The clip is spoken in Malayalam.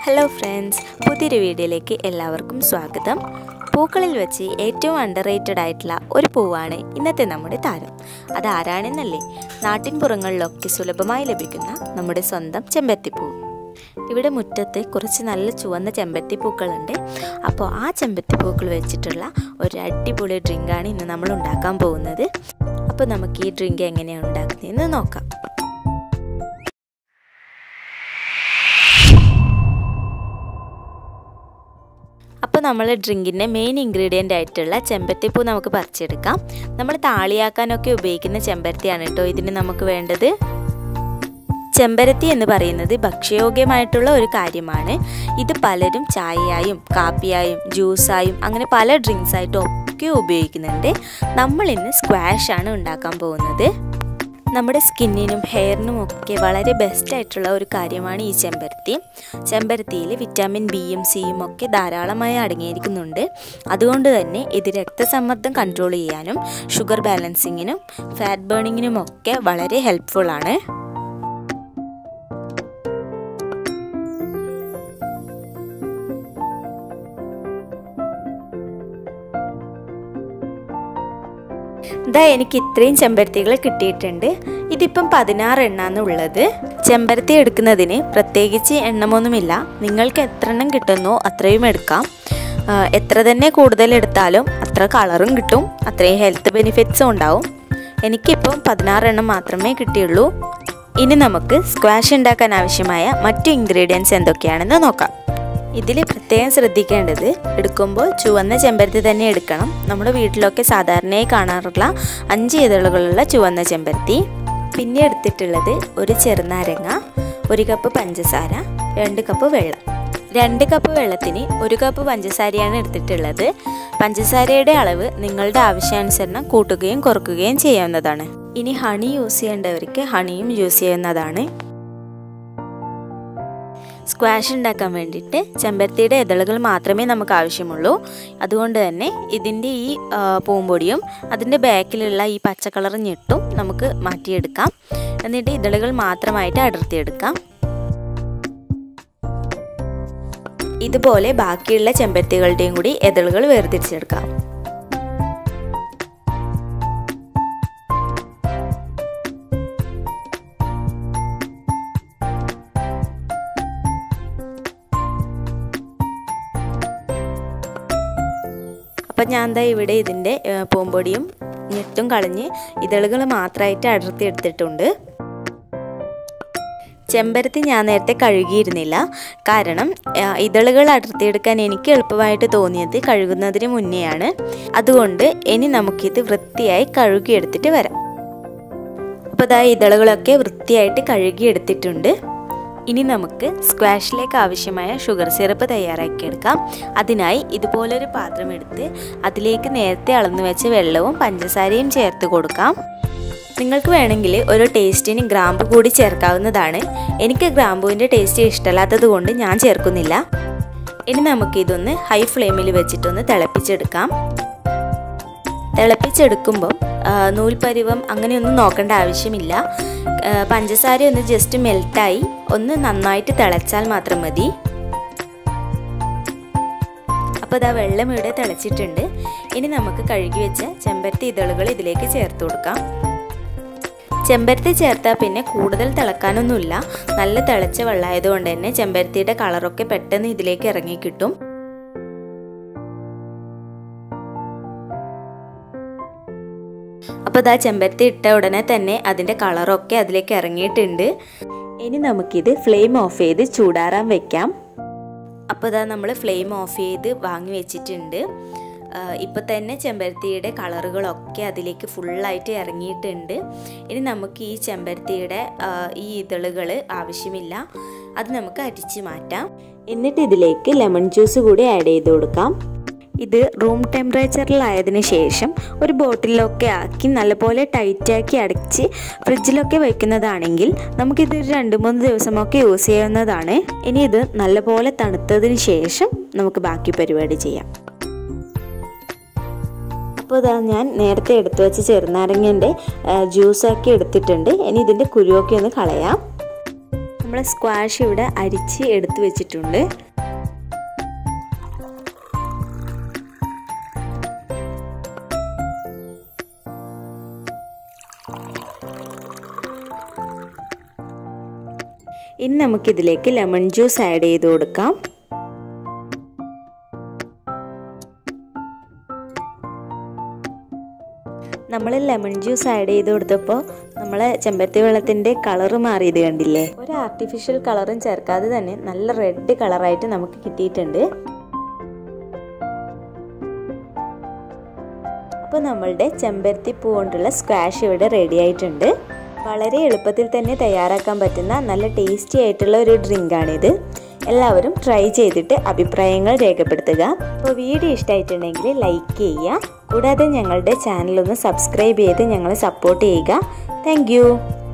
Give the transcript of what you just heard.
ഹലോ ഫ്രണ്ട്സ് പുതിയൊരു വീഡിയോയിലേക്ക് എല്ലാവർക്കും സ്വാഗതം പൂക്കളിൽ വെച്ച് ഏറ്റവും അണ്ടർ റേറ്റഡ് ആയിട്ടുള്ള ഒരു പൂവാണ് ഇന്നത്തെ നമ്മുടെ താരം അത് ആരാണെന്നല്ലേ നാട്ടിൻപുറങ്ങളിലൊക്കെ സുലഭമായി ലഭിക്കുന്ന നമ്മുടെ സ്വന്തം ചെമ്പരത്തിപ്പൂ ഇവിടെ മുറ്റത്ത് കുറച്ച് നല്ല ചുവന്ന ചെമ്പരത്തിപ്പൂക്കളുണ്ട് അപ്പോൾ ആ ചെമ്പരത്തിപ്പൂക്കൾ വെച്ചിട്ടുള്ള ഒരു അടിപൊളി ഡ്രിങ്കാണ് ഇന്ന് നമ്മൾ ഉണ്ടാക്കാൻ പോകുന്നത് അപ്പോൾ നമുക്ക് ഈ ഡ്രിങ്ക് എങ്ങനെയാണ് ഉണ്ടാക്കുന്നതെന്ന് നോക്കാം അപ്പോൾ നമ്മൾ ഡ്രിങ്കിൻ്റെ മെയിൻ ഇൻഗ്രീഡിയൻ്റ് ആയിട്ടുള്ള ചെമ്പരത്തിപ്പൂ നമുക്ക് പറിച്ചെടുക്കാം നമ്മൾ താളിയാക്കാനൊക്കെ ഉപയോഗിക്കുന്ന ചെമ്പരത്തിയാണ് കേട്ടോ ഇതിന് നമുക്ക് വേണ്ടത് ചെമ്പരത്തി എന്ന് പറയുന്നത് ഭക്ഷ്യയോഗ്യമായിട്ടുള്ള ഒരു കാര്യമാണ് ഇത് പലരും ചായയായും കാപ്പിയായും ജ്യൂസായും അങ്ങനെ പല ഡ്രിങ്ക്സ് ആയിട്ടും ഒക്കെ ഉപയോഗിക്കുന്നുണ്ട് നമ്മൾ ഇന്ന് സ്ക്വാഷ് ആണ് ഉണ്ടാക്കാൻ പോകുന്നത് നമ്മുടെ സ്കിന്നിനും ഹെയറിനും ഒക്കെ വളരെ ബെസ്റ്റ് ആയിട്ടുള്ള ഒരു കാര്യമാണ് ഈ ചെമ്പരത്തി ചെമ്പരത്തിയിൽ വിറ്റാമിൻ ബിയും സിയും ഒക്കെ ധാരാളമായി അടങ്ങിയിരിക്കുന്നുണ്ട് അതുകൊണ്ട് തന്നെ ഇത് രക്തസമ്മർദ്ദം കൺട്രോൾ ചെയ്യാനും ഷുഗർ ബാലൻസിങ്ങിനും ഫാറ്റ് ബേണിങ്ങിനും ഒക്കെ വളരെ ഹെൽപ്ഫുൾ ആണ് ഇതാ എനിക്ക് ഇത്രയും ചെമ്പരത്തികൾ കിട്ടിയിട്ടുണ്ട് ഇതിപ്പം പതിനാറ് എണ്ണാണ് ഉള്ളത് ചെമ്പരത്തി എടുക്കുന്നതിന് പ്രത്യേകിച്ച് എണ്ണമൊന്നുമില്ല നിങ്ങൾക്ക് എത്ര എണ്ണം കിട്ടുന്നോ അത്രയും എടുക്കാം എത്ര തന്നെ കൂടുതൽ എടുത്താലും അത്ര കളറും കിട്ടും അത്രയും ഹെൽത്ത് ബെനിഫിറ്റ്സും ഉണ്ടാവും എനിക്കിപ്പം പതിനാറ് എണ്ണം മാത്രമേ കിട്ടിയുള്ളൂ ഇനി നമുക്ക് സ്ക്വാഷ് ഉണ്ടാക്കാൻ ആവശ്യമായ മറ്റു ഇൻഗ്രീഡിയൻസ് എന്തൊക്കെയാണെന്ന് നോക്കാം ഇതിൽ പ്രത്യേകം ശ്രദ്ധിക്കേണ്ടത് എടുക്കുമ്പോൾ ചുവന്ന ചെമ്പരത്തി തന്നെ എടുക്കണം നമ്മുടെ വീട്ടിലൊക്കെ സാധാരണയായി കാണാറുള്ള അഞ്ച് ഇതളുകളുള്ള ചുവന്ന ചെമ്പരത്തി പിന്നെ എടുത്തിട്ടുള്ളത് ഒരു ചെറുനാരങ്ങ ഒരു കപ്പ് പഞ്ചസാര രണ്ട് കപ്പ് വെള്ളം രണ്ട് കപ്പ് വെള്ളത്തിന് ഒരു കപ്പ് പഞ്ചസാരയാണ് എടുത്തിട്ടുള്ളത് പഞ്ചസാരയുടെ അളവ് നിങ്ങളുടെ ആവശ്യാനുസരണം കൂട്ടുകയും കുറക്കുകയും ചെയ്യാവുന്നതാണ് ഇനി ഹണി യൂസ് ചെയ്യേണ്ടവർക്ക് ഹണിയും യൂസ് ചെയ്യുന്നതാണ് സ്ക്വാഷ് ഉണ്ടാക്കാൻ വേണ്ടിയിട്ട് ചെമ്പരത്തിയുടെ ഇതളുകൾ മാത്രമേ നമുക്ക് ആവശ്യമുള്ളൂ അതുകൊണ്ട് തന്നെ ഇതിൻ്റെ ഈ പൂമ്പൊടിയും അതിൻ്റെ ബാക്കിലുള്ള ഈ പച്ച കളർ ഞെട്ടും നമുക്ക് മാറ്റിയെടുക്കാം എന്നിട്ട് ഇതളുകൾ മാത്രമായിട്ട് അടർത്തിയെടുക്കാം ഇതുപോലെ ബാക്കിയുള്ള ചെമ്പരത്തികളുടെയും കൂടി ഇതളുകൾ വേർതിരിച്ചെടുക്കാം അപ്പം ഞാൻ എന്താ ഇവിടെ ഇതിൻ്റെ പൂമ്പൊടിയും ഞെട്ടും കളഞ്ഞ് ഇതളുകൾ മാത്രമായിട്ട് അടർത്തി എടുത്തിട്ടുണ്ട് ചെമ്പരത്തി ഞാൻ നേരത്തെ കഴുകിയിരുന്നില്ല കാരണം ഇതളുകൾ അടർത്തിയെടുക്കാൻ എനിക്ക് എളുപ്പമായിട്ട് തോന്നിയത് കഴുകുന്നതിന് മുന്നെയാണ് അതുകൊണ്ട് ഇനി നമുക്കിത് വൃത്തിയായി കഴുകിയെടുത്തിട്ട് വരാം അപ്പോൾ ഇതാ ഇതളുകളൊക്കെ വൃത്തിയായിട്ട് കഴുകിയെടുത്തിട്ടുണ്ട് ഇനി നമുക്ക് സ്ക്വാഷിലേക്ക് ആവശ്യമായ ഷുഗർ സിറപ്പ് തയ്യാറാക്കിയെടുക്കാം അതിനായി ഇതുപോലൊരു പാത്രം എടുത്ത് അതിലേക്ക് നേരത്തെ അളന്നു വെച്ച വെള്ളവും പഞ്ചസാരയും ചേർത്ത് കൊടുക്കാം നിങ്ങൾക്ക് വേണമെങ്കിൽ ഒരു ടേസ്റ്റിന് ഗ്രാമ്പ് കൂടി ചേർക്കാവുന്നതാണ് എനിക്ക് ഗ്രാമ്പുവിൻ്റെ ടേസ്റ്റ് ഇഷ്ടമല്ലാത്തത് കൊണ്ട് ഞാൻ ചേർക്കുന്നില്ല ഇനി നമുക്കിതൊന്ന് ഹൈ ഫ്ലെയിമിൽ വെച്ചിട്ടൊന്ന് തിളപ്പിച്ചെടുക്കാം തിളപ്പിച്ചെടുക്കുമ്പം നൂൽപ്പരുവം അങ്ങനെയൊന്നും നോക്കേണ്ട ആവശ്യമില്ല പഞ്ചസാര ഒന്ന് ജസ്റ്റ് മെൽറ്റായി ഒന്ന് നന്നായിട്ട് തിളച്ചാൽ മാത്രം മതി അപ്പോൾ ഇതാ വെള്ളം ഇവിടെ തിളച്ചിട്ടുണ്ട് ഇനി നമുക്ക് കഴുകി വെച്ച ചെമ്പരത്തി ഇതളുകൾ ഇതിലേക്ക് ചേർത്ത് കൊടുക്കാം ചെമ്പരത്തി ചേർത്താൽ പിന്നെ കൂടുതൽ തിളക്കാനൊന്നുമില്ല നല്ല തിളച്ച വെള്ളമായതുകൊണ്ട് തന്നെ ചെമ്പരത്തിയുടെ കളറൊക്കെ പെട്ടെന്ന് ഇതിലേക്ക് ഇറങ്ങി കിട്ടും അപ്പോൾ ഇതാ ചെമ്പരത്തി ഇട്ട ഉടനെ തന്നെ അതിൻ്റെ കളറൊക്കെ അതിലേക്ക് ഇറങ്ങിയിട്ടുണ്ട് ഇനി നമുക്കിത് ഫ്ലെയിം ഓഫ് ചെയ്ത് ചൂടാറാൻ വെക്കാം അപ്പോൾ ഇതാ നമ്മൾ ഫ്ലെയിം ഓഫ് ചെയ്ത് വാങ്ങി വെച്ചിട്ടുണ്ട് ഇപ്പോൾ തന്നെ ചെമ്പരത്തിയുടെ കളറുകളൊക്കെ അതിലേക്ക് ഫുള്ളായിട്ട് ഇറങ്ങിയിട്ടുണ്ട് ഇനി നമുക്ക് ഈ ചെമ്പരത്തിയുടെ ഈ ഇതളുകൾ ആവശ്യമില്ല അത് നമുക്ക് അരിച്ച് മാറ്റാം എന്നിട്ട് ഇതിലേക്ക് ലെമൺ ജ്യൂസ് കൂടി ആഡ് ചെയ്ത് കൊടുക്കാം ഇത് റൂം ടെമ്പറേച്ചറിലായതിനു ശേഷം ഒരു ബോട്ടിലൊക്കെ ആക്കി നല്ലപോലെ ടൈറ്റാക്കി അടച്ച് ഫ്രിഡ്ജിലൊക്കെ വെക്കുന്നതാണെങ്കിൽ നമുക്കിത് ഒരു രണ്ട് മൂന്ന് ദിവസമൊക്കെ യൂസ് ചെയ്യാവുന്നതാണ് ഇനി ഇത് നല്ലപോലെ തണുത്തതിന് ശേഷം നമുക്ക് ബാക്കി പരിപാടി ചെയ്യാം അപ്പോൾ ഇതാ ഞാൻ നേരത്തെ എടുത്തു വെച്ച ചെറുനാരങ്ങൻ്റെ ജ്യൂസാക്കി എടുത്തിട്ടുണ്ട് ഇനി ഇതിൻ്റെ കുരുവൊക്കെ ഒന്ന് കളയാം നമ്മൾ നമ്മൾ സ്ക്വാഷ് ഇവിടെ അരിച്ച് എടുത്തു വെച്ചിട്ടുണ്ട് ഇനി നമുക്കിതിലേക്ക് ലെമൺ ജ്യൂസ് ആഡ് ചെയ്ത് കൊടുക്കാം നമ്മൾ ലെമൺ ജ്യൂസ് ആഡ് ചെയ്ത് കൊടുത്തപ്പോൾ നമ്മൾ ചെമ്പരത്തി വെള്ളത്തിൻ്റെ കളറ് മാറിയത് കണ്ടില്ലേ ഒരു ആർട്ടിഫിഷ്യൽ കളറും ചേർക്കാതെ തന്നെ നല്ല റെഡ് കളറായിട്ട് നമുക്ക് കിട്ടിയിട്ടുണ്ട് അപ്പോൾ നമ്മളുടെ ചെമ്പരത്തി പൂ കൊണ്ടുള്ള സ്ക്വാഷ് ഇവിടെ റെഡി ആയിട്ടുണ്ട് വളരെ എളുപ്പത്തിൽ തന്നെ തയ്യാറാക്കാൻ പറ്റുന്ന നല്ല ടേസ്റ്റി ആയിട്ടുള്ള ഒരു ഡ്രിങ്കാണിത് എല്ലാവരും ട്രൈ ചെയ്തിട്ട് അഭിപ്രായങ്ങൾ രേഖപ്പെടുത്തുക അപ്പോൾ വീഡിയോ ഇഷ്ടമായിട്ടുണ്ടെങ്കിൽ ലൈക്ക് ചെയ്യുക കൂടാതെ ഞങ്ങളുടെ ചാനൽ ഒന്ന് സബ്സ്ക്രൈബ് ചെയ്ത് ഞങ്ങളെ സപ്പോർട്ട് ചെയ്യുക താങ്ക്